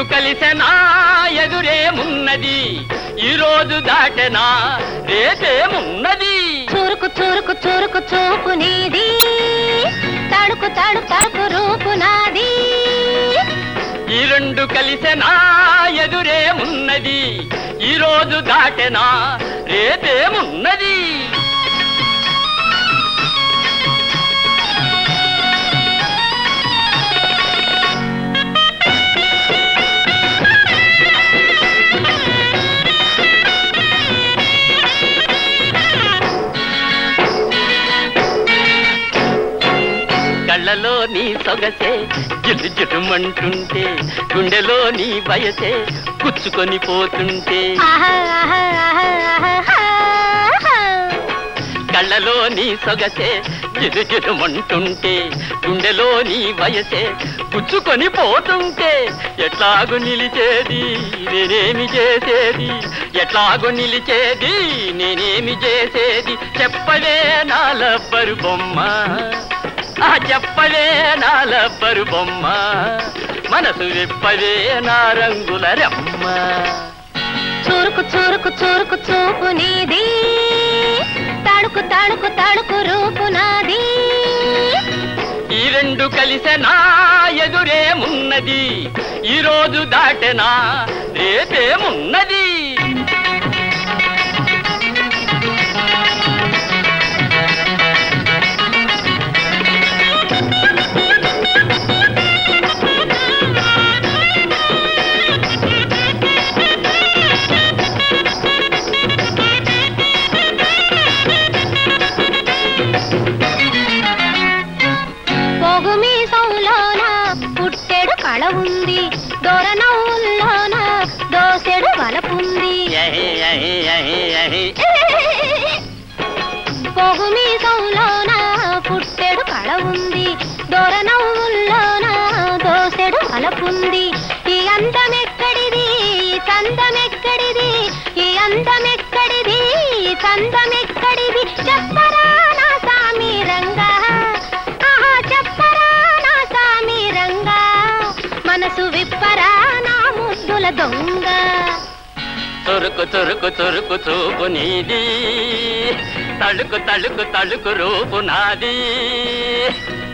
కలిసెనా ఎదురేమున్నది ఈ రోజు దాటెనా రేపేమున్నది చురుకు చురుకు చురుకు చూపు నీది తడుకు తడు తడుకు రూపు నాది ఈ రెండు కలిసెనా ఎదురేమున్నది ఈ రోజు దాటెనా రేపేమున్నది కళ్ళలో నీ సొగసే జిటు జిటుమంటుంటే గుండెలో నీ వయసే కుచ్చుకొని పోతుంటే ఆహా, ఆహా, ఆహా, ఆహా, ఆహా. కళ్ళలో నీ సొగసే జిటు జిటుమంటుంటే గుండెలో నీ వయసే పుచ్చుకొని పోతుంటే ఎట్లాగు నిలిచేది నేనేమి చేసేది ఎట్లాగు నిలిచేది నేనేమి చేసేది చెప్పవే నా లబ్బరు బొమ్మ ఆ చెప్పవే నా లబ్బరు బొమ్మ మనసు విప్పవే నా రంగుల రమ్మ చురుకు చురుకు చురుకు చూపు నీది తడుకు తడుకు తడుకు రూపు నాది ఈ రెండు కలిసెనా ఎదురేమున్నది ఈ రోజు దాటెనా రేపేమున్నది పొగు మీసంలోన పుట్టెడు కళ ఉంది దొరనవుల్లోన దోసెడు వలపుంది యహే, యహే, యహే, యహే. పొగు మీసంలోన పుట్టెడు కళ ఉంది దొరనవ్వుల్లోన దోసెడు వలపుంది ఈ అందమెక్కడిది ఈ చందమెక్కడిది ఈ అందమెక్కడిది ఈ చందమెక్కడిది చెప్పరా నా సామి రంగా ఆహా చెప్పరా నా సామి రంగా మనసు విప్పరా నా ముద్దుల దొంగ తురుకు తురుకు తురుకు చూపు నీది తళుకు తళుకు తళుకు రూపు నాది